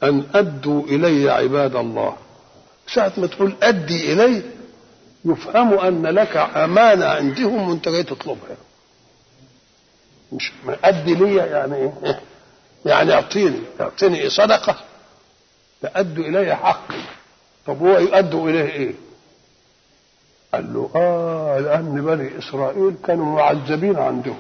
أن أدوا إلي عباد الله ساعة ما تقول أدي إلي يفهم أن لك أمانة عندهم وأنت جاي تطلبها مش أدي لي يعني إيه؟ يعني أعطيني أعطيني صدقة تأدوا إلي حقي طب هو يؤدوا إليه إيه؟ قال له آه لأن بني إسرائيل كانوا معذبين عندهم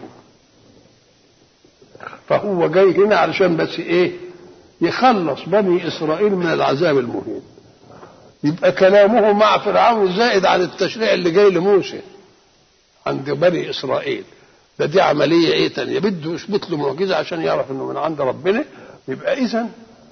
فهو جاي هنا علشان بس إيه؟ يخلص بني إسرائيل من العذاب المهين يبقى كلامه مع فرعون زائد عن التشريع اللي جاي لموسى عند بني إسرائيل ده دي عملية إيه تانية بده يثبت له معجزة عشان يعرف إنه من عند ربنا يبقى إذا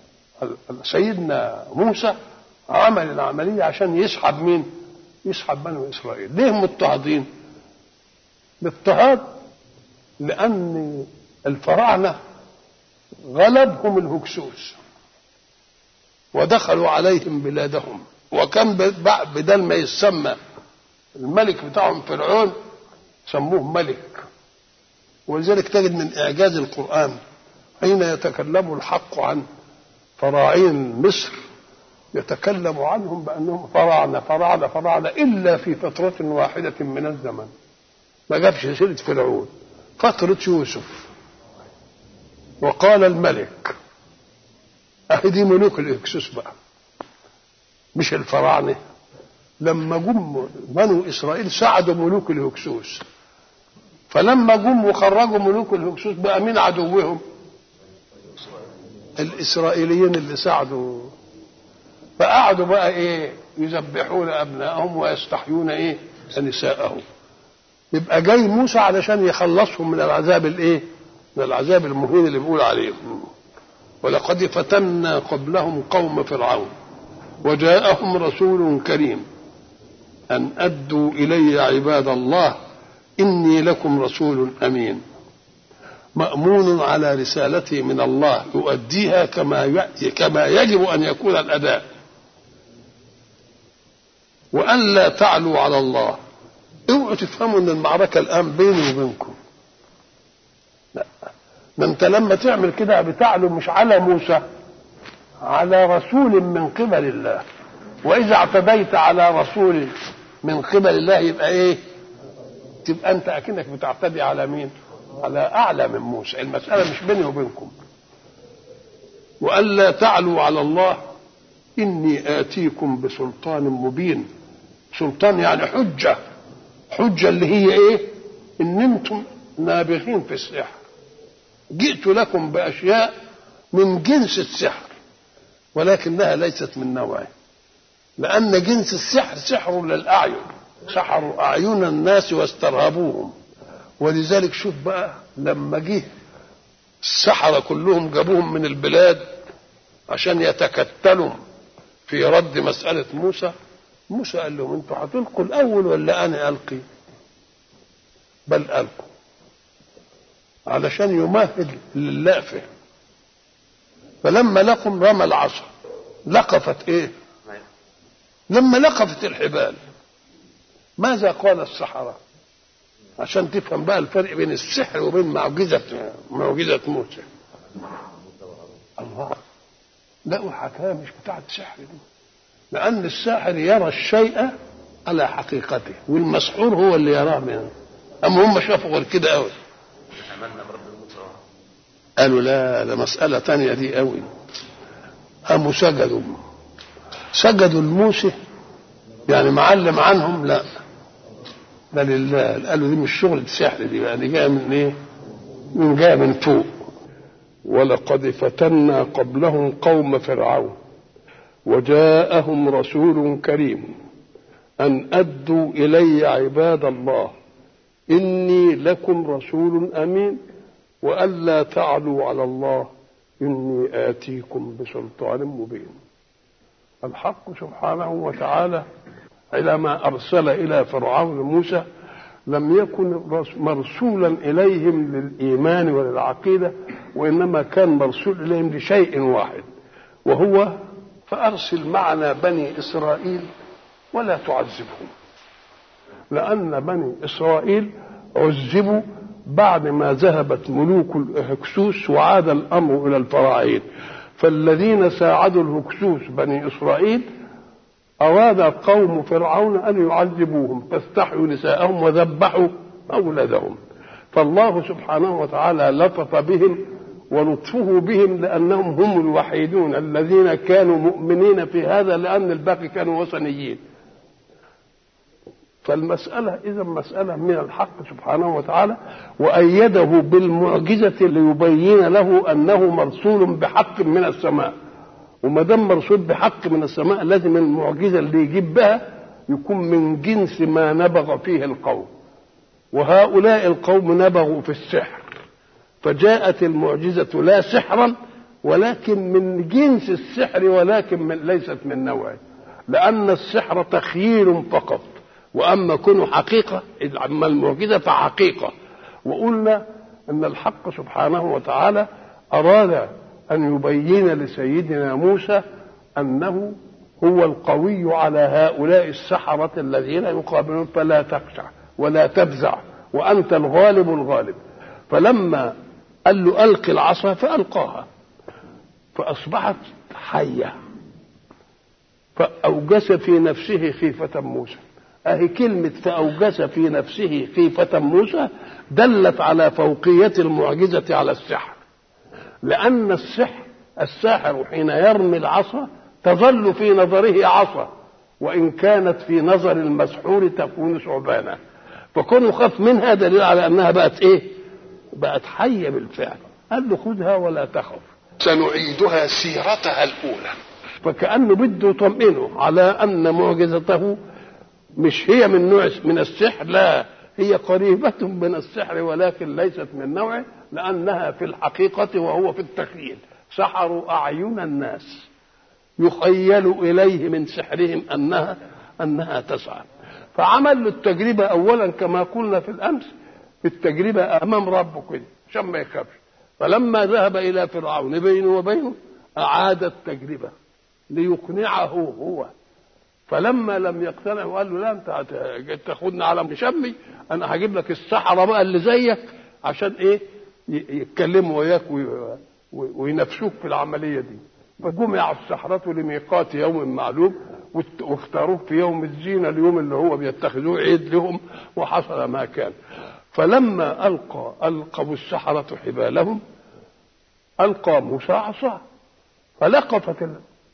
سيدنا موسى عمل العملية عشان يسحب مين؟ يسحب بني إسرائيل ليه مضطهدين؟ الاضطهاد لأن الفراعنة غلبهم الهكسوس ودخلوا عليهم بلادهم وكان بدل ما يسمى الملك بتاعهم فرعون سموه ملك ولذلك تجد من إعجاز القرآن حين يتكلم الحق عن فراعين مصر يتكلم عنهم بأنهم فراعنة فراعنة فراعنة إلا في فترة واحدة من الزمن ما جابش سيرة فرعون فترة يوسف وقال الملك أهي دي ملوك الإكسوس بقى مش الفراعنة لما جم بنو إسرائيل ساعدوا ملوك الهكسوس فلما جم وخرجوا ملوك الهكسوس بقى مين عدوهم الإسرائيليين اللي ساعدوا فقعدوا بقى إيه يذبحون أبنائهم ويستحيون إيه نساءهم يبقى جاي موسى علشان يخلصهم من العذاب الإيه من العذاب المهين اللي بيقول عليهم ولقد فتنا قبلهم قوم فرعون وجاءهم رسول كريم أن أدوا إلي عباد الله إني لكم رسول أمين مأمون على رسالتي من الله يؤديها كما كما يجب أن يكون الأداء وأن لا تعلوا على الله اوعوا تفهموا ان المعركة الآن بيني وبينكم لا ما انت لما تعمل كده بتعلو مش على موسى على رسول من قبل الله واذا اعتديت على رسول من قبل الله يبقى ايه تبقى انت اكنك بتعتدي على مين على اعلى من موسى المساله مش بيني وبينكم والا تعلوا على الله اني اتيكم بسلطان مبين سلطان يعني حجه حجه اللي هي ايه ان انتم نابغين في السحر جئت لكم باشياء من جنس السحر ولكنها ليست من نوعه لان جنس السحر سحر للاعين سحروا اعين الناس واسترهبوهم ولذلك شوف بقى لما جه السحرة كلهم جابوهم من البلاد عشان يتكتلوا في رد مسألة موسى موسى قال لهم انتوا هتلقوا الأول ولا أنا ألقي بل ألقوا علشان يمهد للقفة فلما لقم رمى العصا لقفت ايه لما لقفت الحبال ماذا قال السحرة عشان تفهم بقى الفرق بين السحر وبين معجزة معجزة موسى الله لا حكاية مش بتاعت سحر دي لأن الساحر يرى الشيء على حقيقته والمسحور هو اللي يراه منه أما هم شافوا غير كده قوي قالوا لا ده مسألة تانية دي قوي قاموا سجدوا سجدوا لموسى يعني معلم عنهم لا ده لله قالوا دي مش شغل السحر دي يعني جايه من ايه؟ من جايه من فوق ولقد فتنا قبلهم قوم فرعون وجاءهم رسول كريم أن أدوا إلي عباد الله إني لكم رسول أمين وألا تعلوا على الله إني آتيكم بسلطان مبين الحق سبحانه وتعالى حينما أرسل إلى فرعون موسى لم يكن مرسولا إليهم للإيمان وللعقيدة وإنما كان مرسول إليهم لشيء واحد وهو فأرسل معنا بني إسرائيل ولا تعذبهم لأن بني إسرائيل عذبوا بعد ما ذهبت ملوك الهكسوس وعاد الأمر إلى الفراعين فالذين ساعدوا الهكسوس بني إسرائيل أراد قوم فرعون أن يعذبوهم فاستحيوا نساءهم وذبحوا أولادهم فالله سبحانه وتعالى لطف بهم ولطفه بهم لأنهم هم الوحيدون الذين كانوا مؤمنين في هذا لأن الباقي كانوا وثنيين فالمسألة إذا مسألة من الحق سبحانه وتعالى وأيده بالمعجزة ليبين له أنه مرسول بحق من السماء وما دام مرسول بحق من السماء لازم المعجزة اللي يجيب بها يكون من جنس ما نبغ فيه القوم وهؤلاء القوم نبغوا في السحر فجاءت المعجزة لا سحرا ولكن من جنس السحر ولكن من ليست من نوعه لأن السحر تخييل فقط واما كونه حقيقه اما المعجزه فحقيقه وقلنا ان الحق سبحانه وتعالى اراد ان يبين لسيدنا موسى انه هو القوي على هؤلاء السحرة الذين يقابلون فلا تخشع ولا تفزع وأنت الغالب الغالب فلما قال له ألق العصا فألقاها فأصبحت حية فأوجس في نفسه خيفة موسى أهي كلمة فأوجس في نفسه خيفة موسى دلت على فوقية المعجزة على السحر لأن السحر الساحر حين يرمي العصا تظل في نظره عصا وإن كانت في نظر المسحور تكون ثعبانا فكونه خاف منها دليل على أنها بقت إيه؟ بقت حية بالفعل قال له خذها ولا تخف سنعيدها سيرتها الأولى فكأنه بده يطمئنه على أن معجزته مش هي من نوع من السحر لا هي قريبة من السحر ولكن ليست من نوعه لأنها في الحقيقة وهو في التخيل سحروا أعين الناس يخيل إليه من سحرهم أنها أنها تسعى فعمل له التجربة أولا كما قلنا في الأمس التجربة أمام ربه كده عشان ما يخافش فلما ذهب إلى فرعون بينه وبينه أعاد التجربة ليقنعه هو فلما لم يقتنع وقال له لا انت تاخدنا على مشمي انا هجيب لك السحره بقى اللي زيك عشان ايه يتكلموا وياك وينافسوك في العمليه دي فجمع السحرة لميقات يوم معلوم واختاروه في يوم الزينة اليوم اللي هو بيتخذوه عيد لهم وحصل ما كان فلما ألقى ألقوا السحرة حبالهم ألقى موسى عصاه فلقفت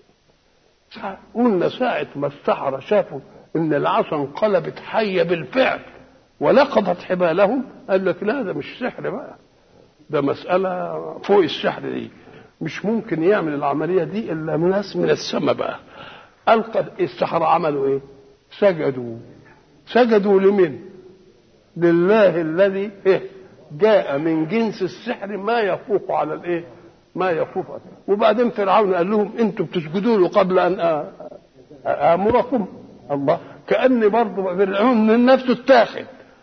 قلنا ساعة ما السحرة شافوا إن العصا انقلبت حية بالفعل ولقطت حبالهم قال لك لا ده مش سحر بقى ده مسألة فوق السحر دي مش ممكن يعمل العملية دي إلا ناس من السماء بقى ألقى السحرة عملوا إيه؟ سجدوا سجدوا لمن؟ لله الذي إيه؟ جاء من جنس السحر ما يفوق على الإيه؟ ما يفوق وبعدين فرعون قال لهم انتم بتسجدوا له قبل ان امركم الله كان برضه فرعون من نفسه اتاخد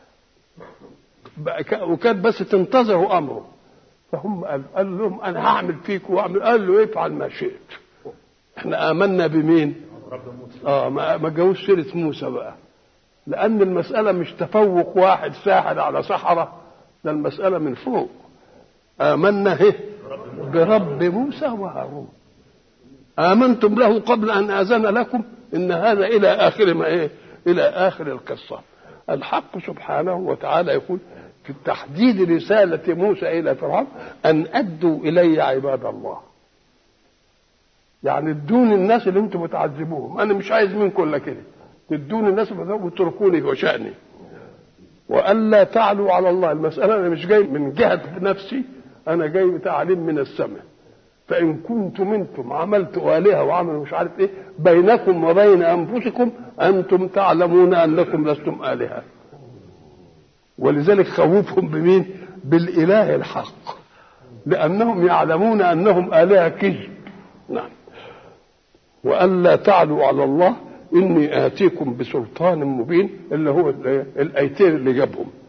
وكان بس تنتظروا امره فهم قال, قال لهم انا هعمل فيكم واعمل قال له افعل ما شئت احنا امنا بمين اه ما ما جاوش سيره موسى بقى لان المساله مش تفوق واحد ساحر على سحره ده المساله من فوق امنا هي برب موسى وهارون آمنتم له قبل أن آذن لكم إن هذا إلى آخر ما إيه إلى آخر القصة الحق سبحانه وتعالى يقول في تحديد رسالة موسى إلى فرعون أن أدوا إلي عباد الله يعني ادوني الناس اللي انتم بتعذبوهم انا مش عايز منكم الا كده تدوني الناس وتركوني وشأني والا تعلوا على الله المساله انا مش جاي من جهه نفسي انا جاي تعليم من السماء فان كنتم انتم عملتوا الهه وعملوا مش عارف ايه بينكم وبين انفسكم انتم تعلمون انكم لستم الهه ولذلك خوفهم بمين بالاله الحق لانهم يعلمون انهم الهه كذب نعم والا تعلوا على الله اني اتيكم بسلطان مبين اللي هو الايتين اللي جابهم